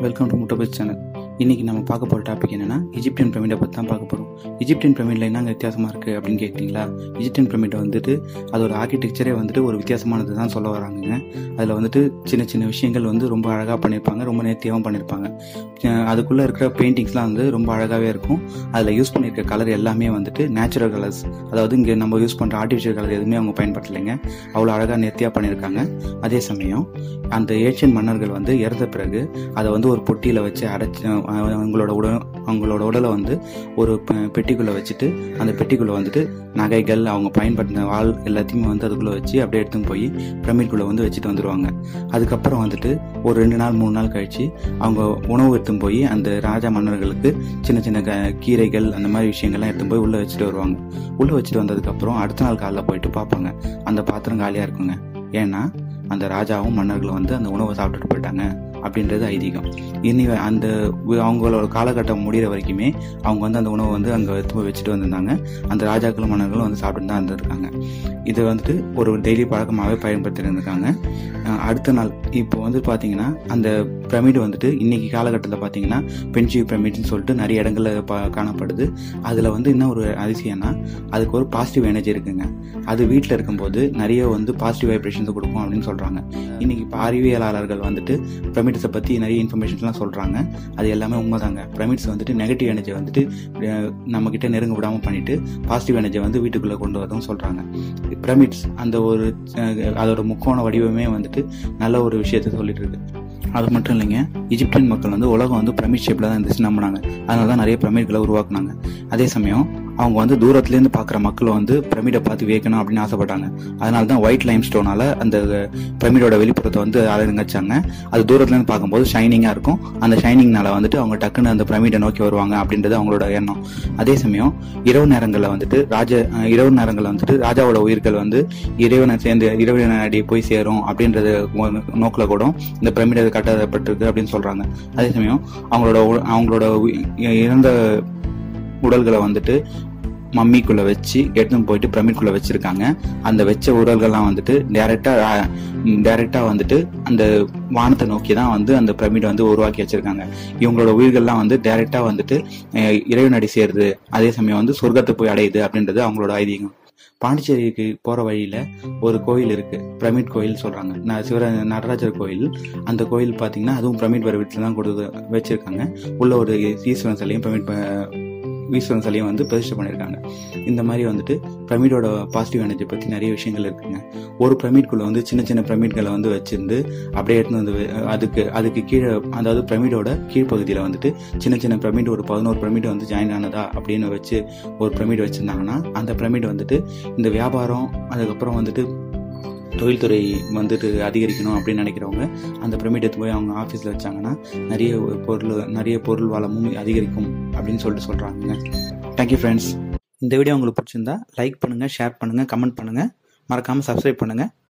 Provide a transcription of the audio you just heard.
welcome to முட்டபஸ் channel இன்னைக்கு நம்ம பார்க்க போகிற டாபிக் என்னன்னா எஜிப்டியன் பிரமிடை பற்றி தான் பார்க்க போகிறோம் எஜிப்டியன் பிரமிடில் என்னங்க வித்தியாசமாக இருக்குது அப்படின்னு கேட்குறீங்களா எஜிப்டியன் பிரமிடை வந்துட்டு அதோட ஆர்கிடெக்சரே வந்துட்டு ஒரு வித்தியாசமானது தான் சொல்ல வராங்கங்க அதில் வந்துட்டு சின்ன சின்ன விஷயங்கள் வந்து ரொம்ப அழகாக பண்ணியிருப்பாங்க ரொம்ப நேர்த்தியாகவும் பண்ணியிருப்பாங்க அஹ் அதுக்குள்ளே இருக்கிற பெயிண்டிங்ஸ்லாம் வந்து ரொம்ப அழகாகவே இருக்கும் அதில் யூஸ் பண்ணியிருக்க கலர் எல்லாமே வந்துட்டு நேச்சுரல் கலர்ஸ் அதாவது இங்கே நம்ம யூஸ் பண்ணுற ஆர்டிஃபிஷியல் கலர் எதுவுமே அவங்க பயன்படுத்தலைங்க அவ்வளோ அழகாக நேர்த்தியாக பண்ணியிருக்காங்க அதே சமயம் அந்த ஏஷியன் மன்னர்கள் வந்து இறந்த பிறகு அதை வந்து ஒரு பொட்டியில் வச்சு அடைச்சி அஹ் அவங்களோட உடல் அவங்களோட உடலை வந்து ஒரு பெ- பெட்டிக்குள்ளே வச்சுட்டு அந்த பெட்டிக்குள்ளே வந்துட்டு நகைகள் அவங்க பயன்படுத்தின வாள் எல்லாத்தையுமே வந்து அதுக்குள்ளே வச்சு அப்படியே எடுத்துன்னு போய் பிரமிட்குள்ளே வந்து வச்சுட்டு வந்துடுவாங்க அதுக்கப்புறம் வந்துட்டு ஒரு ரெண்டு நாள் மூணு நாள் கழிச்சு அவங்க உணவு எடுத்துன்னு போய் அந்த ராஜா மன்னர்களுக்கு சின்ன சின்ன க- கீரைகள் அந்த மாதிரி விஷயங்கள்லாம் எடுத்துன்னு போய் உள்ளே வச்சுட்டு வருவாங்க உள்ளே வச்சுட்டு வந்ததுக்கப்புறம் அடுத்த நாள் காலைல போயிட்டு பார்ப்பாங்க அந்த பாத்திரம் காலியாக இருக்குங்க ஏன்னா அந்த ராஜாவும் மன்னர்களும் வந்து அந்த உணவை சாப்பிட்டுட்டு போயிட்டாங்க அப்படின்றது ஐதீகம் இனி அந்த வி- அவங்களோட காலகட்டம் முடிகிற வரைக்குமே அவங்க வந்து அந்த உணவை வந்து அங்கே எடுத்து போய் வச்சுட்டு வந்திருந்தாங்க அந்த ராஜாக்களும் மன்னர்களும் வந்து சாப்பிட்டு தான் இருந்திருக்காங்க இதை வந்துட்டு ஒரு டெய்லி பழக்கமாகவே பயன்படுத்திட்டு இருந்திருக்காங்க அஹ் அடுத்த நாள் இப்போ வந்து பார்த்தீங்கன்னா அந்த பிரமிடு வந்துட்டு இன்னைக்கு காலகட்டத்தில் பார்த்தீங்கன்னா பென்சிவ் பிரமிட்னு சொல்லிட்டு நிறைய இடங்கள்ல பா காணப்படுது அதில் வந்து என்ன ஒரு அதிசயம்னா அதுக்கு ஒரு பாசிட்டிவ் எனர்ஜி இருக்குங்க அது வீட்டில் இருக்கும்போது நிறைய வந்து பாசிட்டிவ் வைப்ரேஷன்ஸ் கொடுக்கும் அப்படின்னு சொல்கிறாங்க இன்னைக்கு இப்போ அறிவியலாளர்கள் வந்துட்டு பிரமிட்ஸை பற்றி நிறைய இன்ஃபர்மேஷன்ஸ்லாம் சொல்கிறாங்க அது எல்லாமே உண்மைதாங்க பிரமிட்ஸ் வந்துட்டு நெகட்டிவ் எனர்ஜி வந்துட்டு அஹ், நம்ம கிட்ட நெருங்க விடாமல் பண்ணிட்டு பாசிட்டிவ் எனர்ஜி வந்து வீட்டுக்குள்ளே கொண்டு வரதும் சொல்கிறாங்க பிரமிட்ஸ் அந்த ஒரு அஹ், அதோட முக்கோண வடிவமே வந்துட்டு நல்ல ஒரு விஷயத்தை சொல்லிட்டு இருக்கு அது மட்டும் இல்லைங்க எஜிப்தியன் மக்கள் வந்து உலகம் வந்து பிரமிட் ஷேப்பில் தான் இருந்துச்சு நம்பினாங்க அதனால தான் நிறைய பிரமிட்களை உருவாக்குனாங்க அதே சமயம் அவங்க வந்து தூரத்துலேருந்து பார்க்குற மக்கள் வந்து பிரமிடை பார்த்து வியக்கணும் அப்படின்னு ஆசைப்பட்டாங்க அதனால தான் ஒயிட் லைம் ஸ்டோனால அந்த பிரமிடோட வெளிப்புறத்தை வந்து அலங்கரிச்சாங்க அது தூரத்துலேருந்து பார்க்கும்போது ஷைனிங்காக இருக்கும் அந்த ஷைனிங்னால வந்துட்டு அவங்க டக்குன்னு அந்த பிரமிடை நோக்கி வருவாங்க அப்படின்றது அவங்களோட எண்ணம் அதே சமயம் இரவு நேரங்களில் வந்துட்டு ராஜ அஹ் இரவு நேரங்களில் வந்துட்டு ராஜாவோட உயிர்கள் வந்து இறைவனை சேர்ந்து இறைவனை அடி போய் சேரும் அப்படின்றது நோக்கில் கூட இந்த பிரமிடை கட்டப்பட்டிருக்கு அப்படின்னு சொல்றாங்க அதே சமயம் அவங்களோட உ- அவங்களோட உயி- இறந்த உடல்களை வந்துட்டு மம்மிக்குள்ள வச்சு எடுத்துன்னு போயிட்டு பிரமிட்குள்ள வச்சிருக்காங்க அந்த வச்ச உடல்கள்லாம் வந்துட்டு டைரக்டா டைரக்டா வந்துட்டு அந்த வானத்தை நோக்கி தான் வந்து அந்த பிரமிட் வந்து உருவாக்கி வச்சிருக்காங்க இவங்களோட உயிர்கள்லாம் வந்து டைரக்டா வந்துட்டு அஹ், இறைவனடி சேருது அதே சமயம் வந்து சொர்க்கத்தை போய் அடையுது அப்படின்றது அவங்களோட ஐதீகம் பாண்டிச்சேரிக்கு போற வழியில ஒரு கோயில் இருக்கு பிரமிட் கோயில் சொல்றாங்க ந- சிவர நடராஜர் கோயில் அந்த கோயில் பாத்தீங்கன்னா அதுவும் பிரமிட் வர வீட்டுல தான் கொடுத்து வச்சிருக்காங்க உள்ள ஒரு ஈஸ்வரன் சிலையும் பிரமிட் ப- ஈஸ்வரன் சிலையும் வந்து பிரதிஷ்டை பண்ணியிருக்காங்க இந்த மாதிரி வந்துட்டு பிரமிடோட பாசிட்டிவ் எனர்ஜி பத்தி நிறைய விஷயங்கள் இருக்குங்க ஒரு பிரமிட்குள்ள வந்து சின்ன சின்ன பிரமிட்களை வந்து வச்சிருந்து அப்படியே எடுத்து வந்து வே- அதுக்கு அதுக்கு கீழே அதாவது பிரமிடோட கீழ்ப்பகுதியில வந்துட்டு சின்ன சின்ன பிரமிட் ஒரு பதினோரு பிரமிட் வந்து ஜாயின் ஆனதா அப்படின்னு வச்சு ஒரு பிரமிட் வச்சிருந்தாங்கன்னா அந்த பிரமிட் வந்துட்டு இந்த வியாபாரம் அதுக்கப்புறம் வந்துட்டு தொழில்துறை வந்துட்டு அதிகரிக்கணும் அப்படின்னு நினைக்கிறவங்க அந்த பிரமிட் எடுத்து போய் அவங்க ஆஃபீஸில் வச்சாங்கன்னா நிறைய பொருள் நிறைய பொருள் வளமும் அதிகரிக்கும் அப்படின்னு சொல்லிட்டு சொல்கிறாங்க தேங்க்யூ ஃப்ரெண்ட்ஸ் இந்த வீடியோ உங்களுக்கு பிடிச்சிருந்தா லைக் பண்ணுங்கள் ஷேர் பண்ணுங்கள் கமெண்ட் பண்ணுங்கள் மறக்காமல் சப்ஸ்கிரைப் பண்ணுங்கள்